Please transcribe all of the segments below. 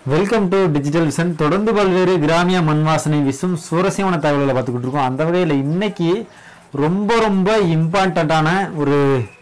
Welcome to digital vision தொடர்ந்து பல்வேறு கிராமிய மண் வாசனை வீசும் சுவாரஸ்யமான தகவல்களை பார்த்துக்கிட்டு இருக்கோம் அந்த வகையில் இன்னைக்கு ரொம்ப ரொம்ப இம்பார்ட்டண்ட்டான ஒரு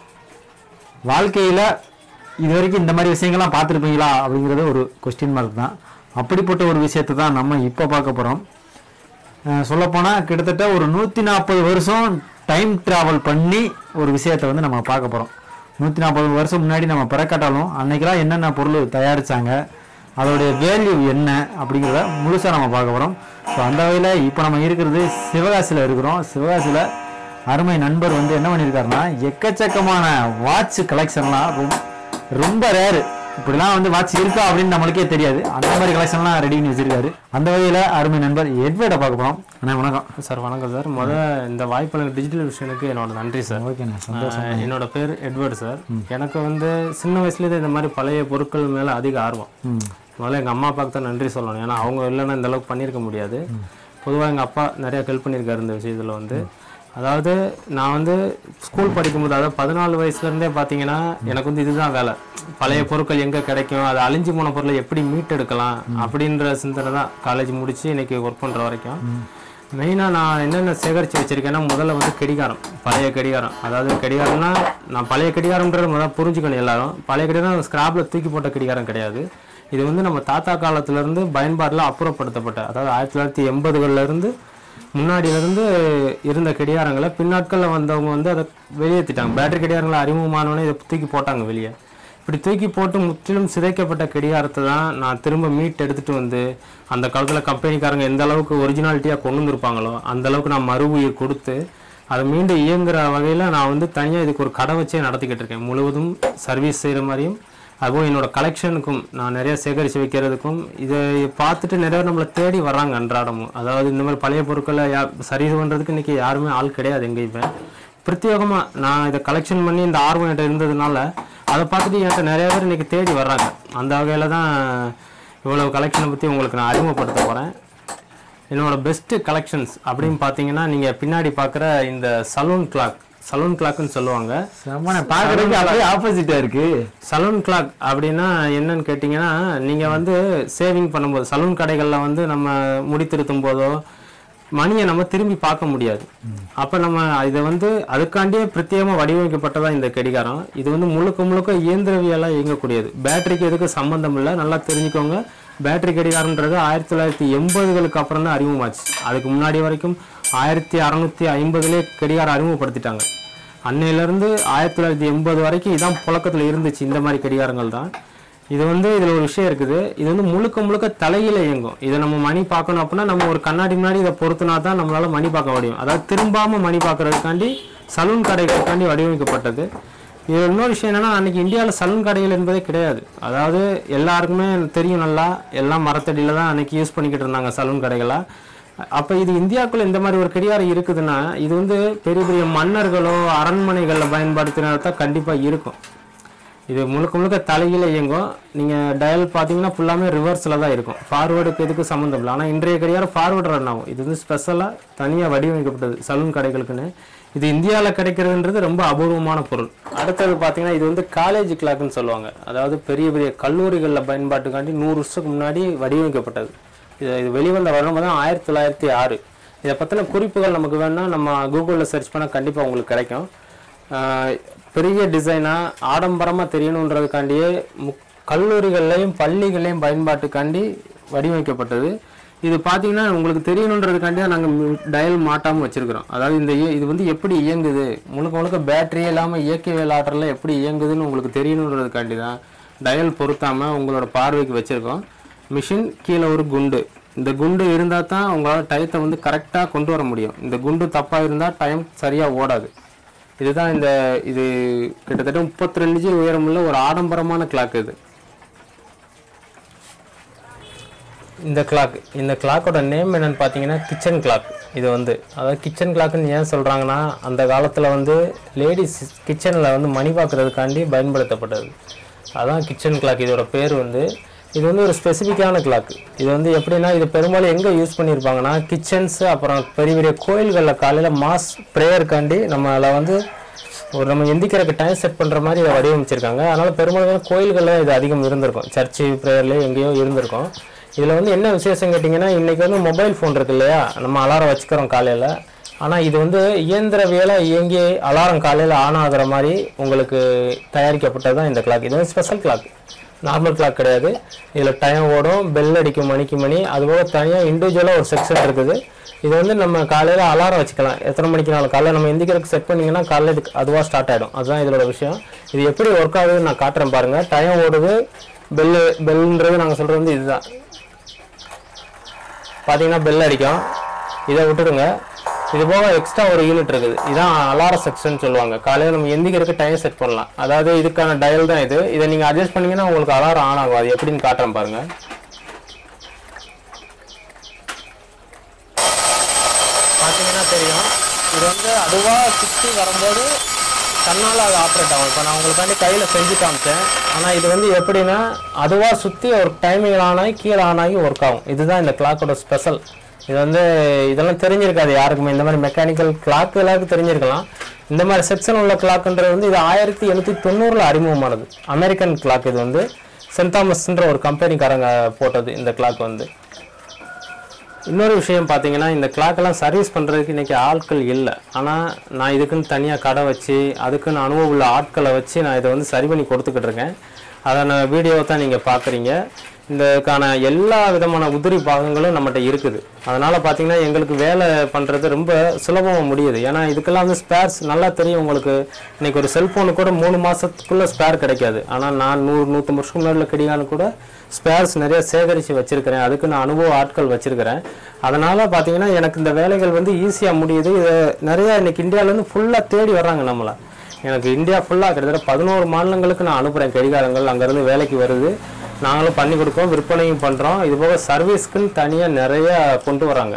வாழ்க்கையில் இது வரைக்கும் இந்த மாதிரி விஷயங்கள்லாம் பார்த்துருப்பீங்களா அப்படிங்கிறது ஒரு கொஸ்டின் மார்க் தான் அப்படிப்பட்ட ஒரு விஷயத்தை தான் நம்ம இப்போ பார்க்க போகிறோம் சொல்லப்போனால் கிட்டத்தட்ட ஒரு நூற்றி நாற்பது வருஷம் டைம் ட்ராவல் பண்ணி ஒரு விஷயத்தை வந்து நம்ம பார்க்க போகிறோம் நூற்றி நாற்பது வருஷம் முன்னாடி நம்ம பிறக்காட்டாலும் அன்னைக்கெல்லாம் என்னென்ன பொருள் தயாரித்தாங்க அதோடைய வேல்யூ என்ன அப்படிங்கிறத முழுசாக நம்ம பார்க்க போகிறோம் ஸோ அந்த வகையில் இப்போ நம்ம இருக்கிறது சிவகாசியில் இருக்கிறோம் சிவகாசியில் அருமை நண்பர் வந்து என்ன பண்ணியிருக்காருன்னா எக்கச்சக்கமான வாட்ச் கலெக்ஷன்லாம் ரொம்ப ரொம்ப ரேரு இப்படிலாம் வந்து வாட்ச் இருக்கா அப்படின்னு நம்மளுக்கே தெரியாது அந்த மாதிரி கலெக்ஷன்லாம் ரெடி பண்ணி வச்சிருக்காரு அந்த வகையில் அருமை நண்பர் எட்வேர்டை பார்க்க போகிறோம் அண்ணா வணக்கம் சார் வணக்கம் சார் முத இந்த வாய்ப்பு எனக்கு டிஜிட்டல் விஷனுக்கு என்னோட நன்றி சார் ஓகேண்ணா சந்தோஷம் ஆஹ் என்னோட பேர் எட்வர்ட் சார் எனக்கு வந்து சின்ன வயசுலேயே இந்த மாதிரி பழைய பொருட்கள் மேலே அதிக ஆர்வம் ம் முதல்ல எங்கள் அம்மா அப்பாவுக்கு தான் நன்றி சொல்லணும் ஏன்னா அவங்க இல்லைன்னா இந்த அளவுக்கு பண்ணியிருக்க முடியாது பொதுவாக எங்கள் அப்பா நிறைய ஹெல்ப் பண்ணியிருக்காரு இந்த விஷயத்தில் வந்து அதாவது நான் வந்து ஸ்கூல் படிக்கும்போது அதாவது பதினாலு வயசுலேருந்தே பார்த்தீங்கன்னா எனக்கு வந்து இதுதான் வேலை பழைய பொருட்கள் எங்கே கிடைக்கும் அது அழிஞ்சு போன பொருளை எப்படி மீட்டெடுக்கலாம் அப்படின்ற சிந்தனை தான் காலேஜ் முடிச்சு இன்னைக்கு ஒர்க் பண்ணுற வரைக்கும் மெயினாக நான் என்னென்ன சேகரித்து வச்சுருக்கேன்னா முதல்ல வந்து கடிகாரம் பழைய கடிகாரம் அதாவது கடிகாரம்னா நான் பழைய கடிகாரம்ன்றது முதல்ல புரிஞ்சுக்கணும் எல்லாரும் பழைய கடிகாரம் ஸ்கிராப்பில் தூக்கி போட்ட கடிகாரம் கிடையாது இது வந்து நம்ம தாத்தா காலத்திலேருந்து பயன்பாட்டில் அப்புறப்படுத்தப்பட்ட அதாவது ஆயிரத்தி தொள்ளாயிரத்தி எண்பதுகள்லேருந்து முன்னாடியிலேருந்து இருந்த கடிகாரங்களை பின்னாட்களில் வந்தவங்க வந்து அதை வெளியேற்றிட்டாங்க பேட்டரி கடிகாரங்களை அறிமுகமானவனே இதை தூக்கி போட்டாங்க வெளியே இப்படி தூக்கி போட்டு முற்றிலும் சிதைக்கப்பட்ட கடிகாரத்தை தான் நான் திரும்ப மீட் எடுத்துட்டு வந்து அந்த காலத்தில் கம்பெனிக்காரங்க எந்த அளவுக்கு ஒரிஜினாலிட்டியாக கொண்டு வந்திருப்பாங்களோ அந்த அளவுக்கு நான் மறு உயிர் கொடுத்து அதை மீண்டும் இயங்குற வகையில் நான் வந்து தனியாக இதுக்கு ஒரு கடை வச்சே நடத்திக்கிட்டு இருக்கேன் முழுவதும் சர்வீஸ் செய்கிற மாதிரியும் அதுவும் என்னோட கலெக்ஷனுக்கும் நான் நிறைய சேகரித்து வைக்கிறதுக்கும் இதை பார்த்துட்டு நிறைய பேர் நம்மளை தேடி வர்றாங்க அன்றாடமும் அதாவது இந்த மாதிரி பழைய பொருட்களை யா சரி பண்ணுறதுக்கு இன்றைக்கி யாருமே ஆள் கிடையாது எங்கேயுமே பிரத்யேகமாக நான் இதை கலெக்ஷன் பண்ணி இந்த ஆர்வம் என்கிட்ட இருந்ததுனால அதை பார்த்துட்டு என்கிட்ட நிறைய பேர் இன்றைக்கி தேடி வர்றாங்க அந்த வகையில் தான் இவ்வளவு கலெக்ஷனை பற்றி உங்களுக்கு நான் அறிமுகப்படுத்த போகிறேன் என்னோட பெஸ்ட்டு கலெக்ஷன்ஸ் அப்படின்னு பார்த்தீங்கன்னா நீங்கள் பின்னாடி பார்க்குற இந்த சலூன் கிளாக் சலூன் கிளாக்னு சொல்லுவாங்க செம்மண்ணே பார்க்குறதுக்கு அப்படியே ஆப்போசிட்டாக இருக்கு சலூன் கிளாக் அப்படின்னா என்னன்னு கேட்டிங்கன்னா நீங்கள் வந்து சேவிங் பண்ணும்போது சலூன் கடைகளில் வந்து நம்ம முடி திருத்தும் போதோ மணியை நம்ம திரும்பி பார்க்க முடியாது அப்போ நம்ம இதை வந்து அதுக்காண்டியே பிரத்யேகமாக வடிவமைக்கப்பட்டதா இந்த கடிகாரம் இது வந்து முழுக்க முழுக்க இயந்திரவியலாக இயங்கக்கூடியது பேட்டரிக்கு எதுக்கு சம்மந்தம் இல்லை நல்லா தெரிஞ்சுக்கோங்க பேட்டரி கடிகாரம்ன்றது ஆயிரத்தி தொள்ளாயிரத்தி எண்பதுகளுக்கு அப்புறம் தான் அறிமுகமாச்சு அதுக்கு முன்னாடி வரைக்கும் ஆயிரத்தி அறநூற்றி ஐம்பதுலேயே கடிகாரம் அறிமுகப்படுத்திட்டாங்க அன்னையிலேருந்து ஆயிரத்தி தொள்ளாயிரத்தி எண்பது வரைக்கும் இதான் புழக்கத்தில் இருந்துச்சு இந்த மாதிரி கடிகாரங்கள் தான் இது வந்து இதில் ஒரு விஷயம் இருக்குது இது வந்து முழுக்க முழுக்க தலையில இயங்கும் இதை நம்ம மணி பார்க்கணும் அப்படின்னா நம்ம ஒரு கண்ணாடி முன்னாடி இதை பொறுத்துனா தான் நம்மளால மணி பார்க்க முடியும் அதாவது திரும்பாம மணி பார்க்கறதுக்காண்டி சலூன் கடைகளுக்காண்டி வடிவமைக்கப்பட்டது இது இன்னொரு விஷயம் என்னன்னா அன்னைக்கு இந்தியாவில் சலூன் கடைகள் என்பதே கிடையாது அதாவது எல்லாருக்குமே தெரியும் நல்லா எல்லாம் மரத்தடியில தான் அன்னைக்கு யூஸ் பண்ணிக்கிட்டு இருந்தாங்க சலூன் கடைகளா அப்போ இது இந்தியாவுக்குள்ள இந்த மாதிரி ஒரு கடிகாரம் இருக்குதுன்னா இது வந்து பெரிய பெரிய மன்னர்களோ அரண்மனைகளில் பயன்படுத்தினது தான் கண்டிப்பாக இருக்கும் இது முழுக்க முழுக்க தலையில இயங்கும் நீங்கள் டயல் பார்த்தீங்கன்னா ஃபுல்லாமே ரிவர்ஸில் தான் இருக்கும் ஃபார்வேர்டுக்கு எதுக்கு சம்மந்தம் இல்லை ஆனால் இன்றைய கடிகாரம் ஃபார்வேர்டு ரன் ஆகும் இது வந்து ஸ்பெஷலாக தனியாக வடிவமைக்கப்பட்டது சலூன் கடைகளுக்குன்னு இது இந்தியாவில் கிடைக்கிறதுன்றது ரொம்ப அபூர்வமான பொருள் அடுத்தது பார்த்தீங்கன்னா இது வந்து காலேஜ் கிளாக்னு சொல்லுவாங்க அதாவது பெரிய பெரிய கல்லூரிகளில் பயன்பாட்டுக்காண்டி நூறு வருஷத்துக்கு முன்னாடி வடிவமைக்கப்பட்டது இது இது வெளிவந்த வருடம் தான் ஆயிரத்தி தொள்ளாயிரத்தி ஆறு இதை பற்றின குறிப்புகள் நமக்கு வேணும்னா நம்ம கூகுளில் சர்ச் பண்ணால் கண்டிப்பாக உங்களுக்கு கிடைக்கும் ஆஹ் பெரிய டிசைனாக ஆடம்பரமாக தெரியணுன்றதுக்காண்டியே முக் கல்லூரிகள்லையும் பள்ளிகள்லையும் பயன்பாட்டுக்காண்டி வடிவமைக்கப்பட்டது இது பார்த்தீங்கன்னா உங்களுக்கு தெரியணுன்றதுக்காண்டி தான் நாங்கள் டயல் மாட்டாமல் வச்சுருக்கிறோம் அதாவது இந்த இய- இது வந்து எப்படி இயங்குது முழுக்க முழுக்க பேட்டரியே இல்லாமல் இயக்கவியல் ஆற்றலில் எப்படி இயங்குதுன்னு உங்களுக்கு தெரியணுன்றதுக்காண்டி தான் டயல் பொருத்தாமல் உங்களோட பார்வைக்கு வச்சுருக்கோம் மிஷின் கீழே ஒரு குண்டு இந்த குண்டு இருந்தால் தான் உங்களால் டயத்தை வந்து கரெக்டாக கொண்டு வர முடியும் இந்த குண்டு தப்பாக இருந்தால் டைம் சரியாக ஓடாது இதுதான் இந்த இது கிட்டத்தட்ட முப்பத்தி ரெண்டு ஜி உயரமுள்ள ஒரு ஆடம்பரமான கிளாக் இது இந்த கிளாக் இந்த கிளாக்கோட நேம் என்னன்னு பார்த்தீங்கன்னா கிச்சன் கிளாக் இது வந்து அதாவது கிச்சன் கிளாக்னு ஏன் சொல்கிறாங்கன்னா அந்த காலத்தில் வந்து லேடிஸ் கிச்சனில் வந்து மணி பார்க்குறதுக்காண்டி பயன்படுத்தப்பட்டது அதான் கிச்சன் கிளாக் இதோட பேர் வந்து இது வந்து ஒரு ஸ்பெசிஃபிக்கான கிளாக் இது வந்து எப்படின்னா இது பெரும்பாலும் எங்கே யூஸ் பண்ணியிருப்பாங்கன்னா கிச்சன்ஸு அப்புறம் பெரிய பெரிய கோயில்களில் காலையில் மாஸ் ப்ரேயருக்காண்டி நம்மளை வந்து ஒரு நம்ம எந்திக்கிறதுக்கு டைம் செட் பண்ணுற மாதிரி இதை வடிவமைச்சிருக்காங்க அதனால பெரும்பாலும் கோயில்களில் இது அதிகம் இருந்திருக்கும் சர்ச்சு ப்ரேயர்லேயே எங்கேயோ இருந்திருக்கும் இதில் வந்து என்ன விசேஷம் கேட்டிங்கன்னா இன்றைக்கி வந்து மொபைல் ஃபோன் இருக்கு இல்லையா நம்ம அலாரம் வச்சுக்கிறோம் காலையில் ஆனால் இது வந்து இயந்திரவியல இயங்கி அலாரம் காலையில் ஆன் ஆகுற மாதிரி உங்களுக்கு தயாரிக்கப்பட்டது தான் இந்த கிளாக் இது வந்து ஸ்பெஷல் கிளாக் நார்மல் கிளாக் கிடையாது இதில் டைம் ஓடும் பெல் அடிக்கும் மணிக்கு மணி அதுபோக தனியாக இண்டிவிஜுவலாக ஒரு செக்ஷன் இருக்குது இது வந்து நம்ம காலையில் அலாரம் வச்சுக்கலாம் எத்தனை மணிக்கு நாள் காலையில் நம்ம எந்திக்கிறதுக்கு செட் பண்ணிங்கன்னா காலையில் இதுக்கு அதுவாக ஸ்டார்ட் ஆகிடும் அதுதான் இதோட விஷயம் இது எப்படி ஒர்க் ஆகுதுன்னு நான் காட்டுறேன் பாருங்கள் டைம் ஓடுது பெல்லு பெல்லுன்றது நாங்கள் சொல்கிறது வந்து இதுதான் பார்த்தீங்கன்னா பெல் அடிக்கும் இதை விட்டுடுங்க இது போக எக்ஸ்ட்ரா ஒரு யூனிட் இருக்குது இதான் அலார செக்ஷன் சொல்லுவாங்க காலையில் நம்ம எந்திக்கிறதுக்கு டைம் செட் பண்ணலாம் அதாவது இதுக்கான டயல் தான் இது இதை நீங்கள் அட்ஜஸ்ட் பண்ணீங்கன்னா உங்களுக்கு அலாரம் ஆன் ஆகும் அது எப்படின்னு காட்டுறேன் பாருங்க பார்த்தீங்கன்னா தெரியும் இது வந்து அதுவாக சுற்றி வரும்போது தன்னால் அது ஆப்ரேட் ஆகும் இப்போ நான் உங்களுக்காண்டி கையில் செஞ்சு காமிச்சேன் ஆனால் இது வந்து எப்படின்னா அதுவாக சுற்றி ஒரு டைமிங் ஆன் ஆகி கீழே ஆன் ஆகி ஒர்க் ஆகும் இதுதான் இந்த கிளாக்கோட ஸ்பெஷல் இது வந்து இதெல்லாம் தெரிஞ்சிருக்காது யாருக்குமே இந்த மாதிரி மெக்கானிக்கல் கிளாக் எல்லாருக்கும் தெரிஞ்சிருக்கலாம் இந்த மாதிரி செக்ஷன் உள்ள கிளாக்ன்றது வந்து இது ஆயிரத்தி எழுநூற்றி தொண்ணூறில் அறிமுகமானது அமெரிக்கன் கிளாக் இது வந்து சென்ட் தாமஸ்ன்ற ஒரு கம்பெனிக்காரங்க போட்டது இந்த கிளாக் வந்து இன்னொரு விஷயம் பார்த்தீங்கன்னா இந்த கிளாக்கெல்லாம் சர்வீஸ் பண்ணுறதுக்கு இன்றைக்கி ஆட்கள் இல்லை ஆனால் நான் இதுக்குன்னு தனியாக கடை வச்சு அதுக்குன்னு அனுபவம் உள்ள ஆட்களை வச்சு நான் இதை வந்து சரி பண்ணி கொடுத்துக்கிட்டு இருக்கேன் அதை நான் வீடியோவை தான் நீங்கள் பார்க்குறீங்க இதுக்கான எல்லா விதமான உதிரி பாகங்களும் நம்மகிட்ட இருக்குது அதனால் பார்த்தீங்கன்னா எங்களுக்கு வேலை பண்ணுறது ரொம்ப சுலபமாக முடியுது ஏன்னா இதுக்கெல்லாம் வந்து ஸ்பேர்ஸ் நல்லா தெரியும் உங்களுக்கு இன்னைக்கு ஒரு செல்ஃபோனு கூட மூணு மாதத்துக்குள்ளே ஸ்பேர் கிடைக்காது ஆனால் நான் நூறு நூற்றம்பது வருஷம் முன்னாடி கிடைக்கான்னு கூட ஸ்பேர்ஸ் நிறைய சேகரித்து வச்சிருக்கிறேன் அதுக்கு நான் அனுபவ ஆட்கள் வச்சிருக்கிறேன் அதனால் பார்த்தீங்கன்னா எனக்கு இந்த வேலைகள் வந்து ஈஸியாக முடியுது இதை நிறைய இன்னைக்கு இந்தியாவிலேருந்து ஃபுல்லாக தேடி வர்றாங்க நம்மளை எனக்கு இந்தியா ஃபுல்லாக கிட்டத்தட்ட பதினோரு மாநிலங்களுக்கு நான் அனுப்புகிறேன் கடிகாரங்கள் அங்கேருந்து வேலைக்கு வருது நாங்களும் பண்ணி கொடுக்கோம் விற்பனையும் பண்ணுறோம் இது போக சர்வீஸ்க்குன்னு தனியாக நிறைய கொண்டு வராங்க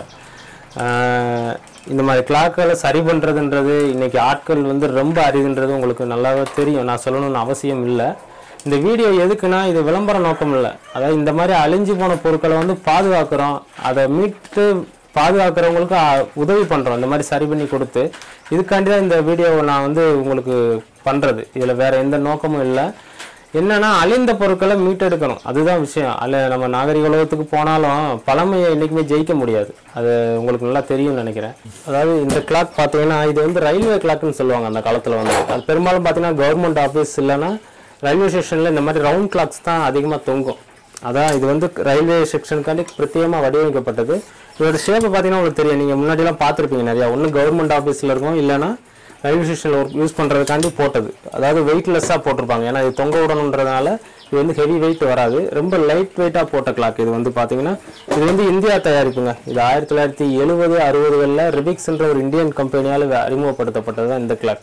ஆஹ் இந்த மாதிரி கிளாக்களை சரி பண்ணுறதுன்றது இன்னைக்கு ஆட்கள் வந்து ரொம்ப அரிதுன்றது உங்களுக்கு நல்லாவே தெரியும் நான் சொல்லணும்னு அவசியம் இல்லை இந்த வீடியோ எதுக்குன்னா இது விளம்பர நோக்கம் இல்லை அதாவது இந்த மாதிரி அழிஞ்சு போன பொருட்களை வந்து பாதுகாக்கிறோம் அதை மீட்டு பாதுகாக்கிறவங்களுக்கு அ- உதவி பண்ணுறோம் இந்த மாதிரி சரி பண்ணி கொடுத்து இதுக்காண்டி தான் இந்த வீடியோவை நான் வந்து உங்களுக்கு பண்ணுறது இதில் வேற எந்த நோக்கமும் இல்லை என்னன்னா அழிந்த பொருட்களை மீட்டெடுக்கணும் அதுதான் விஷயம் அல்ல நம்ம நாகரிக உலகத்துக்கு போனாலும் பழமையை என்றைக்குமே ஜெயிக்க முடியாது அது உங்களுக்கு நல்லா தெரியும்னு நினைக்கிறேன் அதாவது இந்த கிளாக் பார்த்தீங்கன்னா இது வந்து ரயில்வே கிளாக்னு சொல்லுவாங்க அந்த காலத்தில் வந்து அது பெரும்பாலும் பார்த்தீங்கன்னா கவர்மெண்ட் ஆஃபீஸ் இல்லைன்னா ரயில்வே ஸ்டேஷனில் இந்த மாதிரி ரவுண்ட் கிளாக்ஸ் தான் அதிகமாக தொங்கும் அதான் இது வந்து ரயில்வே செக்ஷனுக்காண்டி பிரத்யேகமாக வடிவமைக்கப்பட்டது இதோட ஷேப்பை பார்த்தீங்கன்னா உங்களுக்கு தெரியும் நீங்கள் முன்னாடிலாம் பார்த்துருப்பீங்க நிறையா ஒன்று கவர்மெண்ட் ஆஃபீஸில் இருக்கும் இல்லைன்னா ரயில்வே ஸ்டேஷனில் ஒர்க் யூஸ் பண்ணுறதுக்காண்டி போட்டது அதாவது வெயிட்லெஸ்ஸாக போட்டிருப்பாங்க ஏன்னா இது தொங்க விடணுன்றதுனால இது வந்து ஹெவி வெயிட் வராது ரொம்ப லைட் வெயிட்டாக போட்ட கிளாக் இது வந்து பார்த்தீங்கன்னா இது வந்து இந்தியா தயாரிப்புங்க இது ஆயிரத்தி தொள்ளாயிரத்தி எழுபது அறுபதுகளில் ரிபிக்ஸ்ன்ற ஒரு இந்தியன் கம்பெனியால் அறிமுகப்படுத்தப்பட்டது தான் இந்த கிளாக்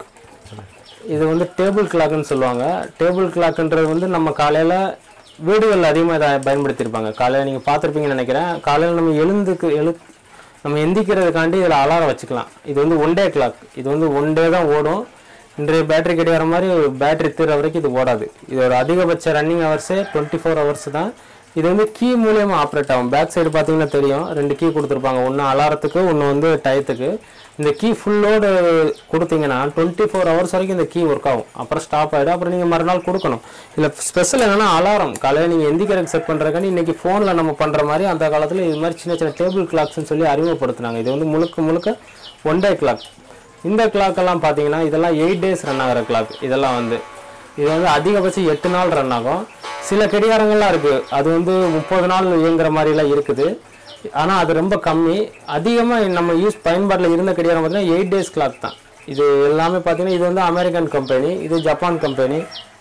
இது வந்து டேபிள் கிளாக்னு சொல்லுவாங்க டேபிள் கிளாக்ன்றது வந்து நம்ம காலையில் வீடுகளில் அதிகமாக இதை பயன்படுத்தியிருப்பாங்க காலையில் நீங்கள் பார்த்துருப்பீங்கன்னு நினைக்கிறேன் காலையில் நம்ம எழுந்துக்கு எழு நம்ம எந்திக்கிறதுக்காண்டி இதில் அலாரம் வச்சுக்கலாம் இது வந்து ஒன் டே கிளாக் இது வந்து ஒன் டே தான் ஓடும் இன்றைய பேட்டரி கிடைக்கிற மாதிரி பேட்டரி தீர வரைக்கும் இது ஓடாது இதோட அதிகபட்ச ரன்னிங் ஹவர்ஸே டுவெண்ட்டி ஃபோர் ஹவர்ஸ் தான் இது வந்து கீ மூலியமா ஆப்ரேட் ஆகும் பேக் சைடு பார்த்தீங்கன்னா தெரியும் ரெண்டு கீ கொடுத்துருப்பாங்க ஒன்று அலாரத்துக்கு ஒன்று வந்து டயத்துக்கு இந்த கீ ஃபுல்லோடு கொடுத்தீங்கன்னா டுவெண்ட்டி ஃபோர் ஹவர்ஸ் வரைக்கும் இந்த கீ ஒர்க் ஆகும் அப்புறம் ஸ்டாப் ஆகிடும் அப்புறம் நீங்கள் மறுநாள் கொடுக்கணும் இதில் ஸ்பெஷல் என்னன்னா அலாரம் காலையில் நீங்கள் எந்திக்கிறதுக்கு செட் பண்ணுறதுக்காண்டி இன்றைக்கி ஃபோனில் நம்ம பண்ணுற மாதிரி அந்த காலத்தில் இது மாதிரி சின்ன சின்ன டேபிள் கிளாக்ஸ்னு சொல்லி அறிமுகப்படுத்துனாங்க இது வந்து முழுக்க முழுக்க ஒன் டே கிளாக் இந்த கிளாக் எல்லாம் பார்த்தீங்கன்னா இதெல்லாம் எயிட் டேஸ் ரன் ஆகிற கிளாக் இதெல்லாம் வந்து இது வந்து அதிகபட்சம் எட்டு நாள் ரன் ஆகும் சில கடிகாரங்கள்லாம் இருக்குது அது வந்து முப்பது நாள் இயங்குற மாதிரிலாம் இருக்குது ஆனால் அது ரொம்ப கம்மி அதிகமாக நம்ம யூஸ் பயன்பாட்டில் இருந்த கடிகாரம் பார்த்தீங்கன்னா எயிட் டேஸ் கிளாக் தான் இது எல்லாமே பார்த்தீங்கன்னா இது வந்து அமெரிக்கன் கம்பெனி இது ஜப்பான் கம்பெனி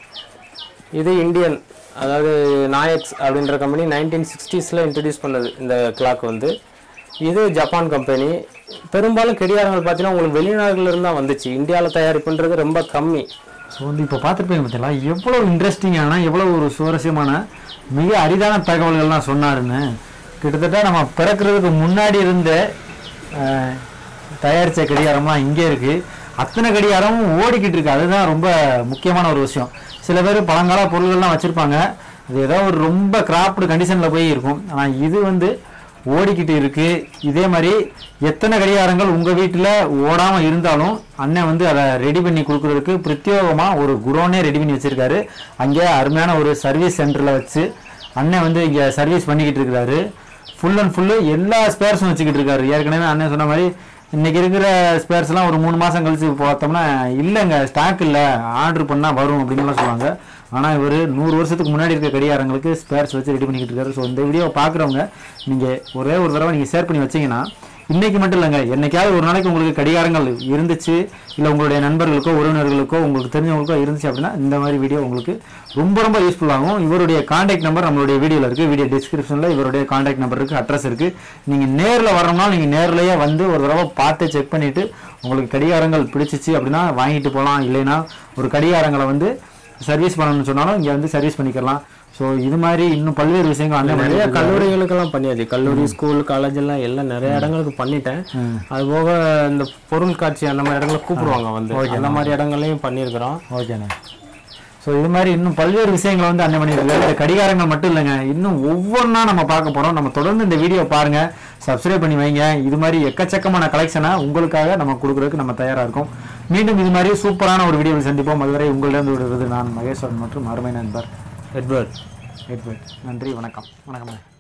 இது இந்தியன் அதாவது நாயக்ஸ் அப்படின்ற கம்பெனி நைன்டீன் சிக்ஸ்டீஸில் இன்ட்ரடியூஸ் பண்ணது இந்த கிளாக் வந்து இது ஜப்பான் கம்பெனி பெரும்பாலும் கடிகாரங்கள் பார்த்தீங்கன்னா உங்களுக்கு வெளிநாடுகள்ல இருந்து தான் வந்துச்சு இந்தியாவில் தயாரிப்புன்றது ரொம்ப கம்மி ஸோ வந்து இப்போ பார்த்துருப்பீங்க பார்த்தீங்களா எவ்வளோ இன்ட்ரெஸ்டிங்கான எவ்வளோ ஒரு சுவாரஸ்யமான மிக அரிதான தகவல்கள்லாம் சொன்னாருன்னு கிட்டத்தட்ட நம்ம பிறக்கிறதுக்கு முன்னாடி இருந்த அஹ், தயாரித்த கடிகாரம்லாம் இங்கே இருக்குது அத்தனை கடிகாரமும் ஓடிக்கிட்டு இருக்கு அதுதான் ரொம்ப முக்கியமான ஒரு விஷயம் சில பேர் பழங்கால பொருள்கள்லாம் வச்சுருப்பாங்க அது ஏதோ ஒரு ரொம்ப கிராப்டு கண்டிஷனில் போய் இருக்கும் ஆனால் இது வந்து ஓடிக்கிட்டு இருக்கு இதே மாதிரி எத்தனை கடிகாரங்கள் உங்க வீட்டில் ஓடாம இருந்தாலும் அண்ணன் வந்து அதை ரெடி பண்ணி கொடுக்கறதுக்கு பிரத்யேகமா ஒரு குடோனே ரெடி பண்ணி வச்சிருக்காரு அங்கே அருமையான ஒரு சர்வீஸ் சென்டர்ல வச்சு அண்ணன் வந்து இங்க சர்வீஸ் பண்ணிக்கிட்டு இருக்கிறாரு ஃபுல் அண்ட் ஃபுல்லு எல்லா ஸ்பேர்ஸும் வச்சுக்கிட்டு இருக்காரு ஏற்கனவே அண்ணன் சொன்ன மாதிரி இன்னைக்கு இருக்கிற ஸ்பேர்ஸ்லாம் ஒரு மூணு மாசம் கழிச்சு பார்த்தோம்னா இல்லைங்க ஸ்டாக் இல்லை ஆர்டர் பண்ணா வரும் அப்படின்லாம் சொல்லுவாங்க ஆனா இவர் நூறு வருஷத்துக்கு முன்னாடி இருக்க கடிகாரங்களுக்கு ஸ்பேர்ஸ் வச்சு ரெடி பண்ணிக்கிட்டு இருக்காரு ஸோ இந்த வீடியோ பார்க்குறவங்க நீங்க ஒரே ஒரு தடவை நீங்க ஷேர் பண்ணி வச்சீங்கன்னா இன்னைக்கு மட்டும் இல்லைங்க என்னைக்காவது ஒரு நாளைக்கு உங்களுக்கு கடிகாரங்கள் இருந்துச்சு இல்லை உங்களுடைய நண்பர்களுக்கோ உறவினர்களுக்கோ உங்களுக்கு தெரிஞ்சவங்களுக்கோ இருந்துச்சு அப்படின்னா இந்த மாதிரி வீடியோ உங்களுக்கு ரொம்ப ரொம்ப யூஸ்ஃபுல்லாகும் இவருடைய காண்டாக்ட் நம்பர் நம்மளுடைய வீடியோவில் இருக்குது வீடியோ டிஸ்கிரிப்ஷனில் இவருடைய காண்டாக்ட் நம்பர் இருக்குது அட்ரஸ் இருக்குது நீங்கள் நேரில் வரணும்னா நீங்கள் நேர்லயே வந்து ஒரு தடவை பார்த்து செக் பண்ணிவிட்டு உங்களுக்கு கடிகாரங்கள் பிடிச்சிச்சு அப்படின்னா வாங்கிட்டு போகலாம் இல்லைன்னா ஒரு கடிகாரங்களை வந்து சர்வீஸ் பண்ணணும்னு சொன்னாலும் இங்கே வந்து சர்வீஸ் பண்ணிக்கலாம் ஸோ இது மாதிரி இன்னும் பல்வேறு விஷயங்கள் அண்ணன் நிறைய பண்ணிட்டு இருக்காரு. கல்லூரிகளுக்கெல்லாம் பண்ணியாச்சு கல்லூரி ஸ்கூல் காலேஜ் எல்லாம் எல்லாம் நிறைய இடங்களுக்கு பண்ணிட்டேன் அது போக இந்த பொருள் காட்சி அந்த மாதிரி இடங்களை கூப்பிடுவாங்க வந்து அந்த மாதிரி இடங்களையும் பண்ணியிருக்கிறோம் ஓகேண்ணே ஸோ இது மாதிரி இன்னும் பல்வேறு விஷயங்களை வந்து அண்ணன் பண்ணியிருக்காரு இந்த கடிகாரங்கள் மட்டும் இல்லைங்க இன்னும் ஒவ்வொன்றா நம்ம பார்க்க போகிறோம் நம்ம தொடர்ந்து இந்த வீடியோ பாருங்க சப்ஸ்கிரைப் பண்ணி வைங்க இது மாதிரி எக்கச்சக்கமான கலெக்ஷனை உங்களுக்காக நம்ம கொடுக்குறதுக்கு நம்ம தயாராக இருக்கோம் மீண்டும் இது மாதிரி சூப்பரான ஒரு வீடியோவில் சந்திப்போம் அதுவரை உங்களிடம் விடுவது நான் மகேஸ்வரன் மற்றும் அருமை நண்பர் எட்வர்ட் எட்வர்ட் நன்றி வணக்கம் வணக்கம்